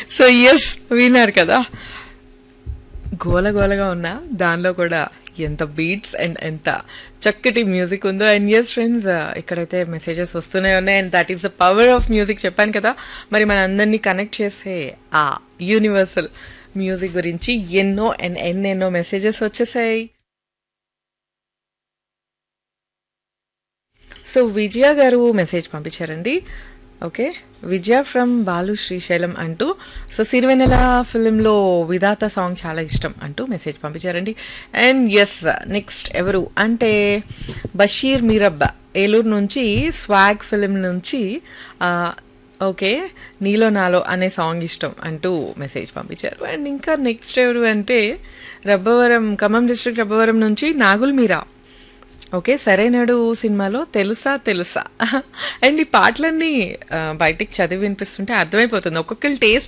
so yes విన్నారు కదా గోల గోలగా ఉన్నా దానిలో కూడా ఎంత బీట్స్ అండ్ ఎంత చక్కటి మ్యూజిక్ ఉందో అండ్ ఎస్ ఫ్రెండ్స్ ఇక్కడైతే మెసేజెస్ వస్తూనే ఉన్నాయి and that is the power of music చెప్పాను కదా మరి మన అందరినీ కనెక్ట్ చేసే ఆ యూనివర్సల్ మ్యూజిక్ గురించి ఎన్నో అండ్ ఎన్నెన్నో మెసేజెస్ వచ్చేసాయి సో విజయ గారు మెసేజ్ పంపించారండి ఓకే విజయ ఫ్రమ్ బాలు శ్రీశైలం అంటూ సో సిరివెనెల ఫిలింలో విధాత సాంగ్ చాలా ఇష్టం అంటూ మెసేజ్ పంపించారండి అండ్ ఎస్ నెక్స్ట్ ఎవరు అంటే బషీర్ మీరబ్బ ఏలూరు నుంచి స్వాగ్ ఫిలిం నుంచి ఆ, ఓకే నీలో నాలో అనే సాంగ్ ఇష్టం అంటూ మెసేజ్ పంపించారు అండ్ ఇంకా నెక్స్ట్ ఎవరు అంటే రబ్బవరం ఖమ్మం డిస్ట్రిక్ట్ రబ్బవరం నుంచి నాగుల్ మీరా ఓకే సరైనడు సినిమాలో తెలుసా తెలుసా అండ్ ఈ పాటలన్నీ ఆ, బయటికి చదివి వినిపిస్తుంటే అర్థమైపోతుంది ఒక్కొక్కరి టేస్ట్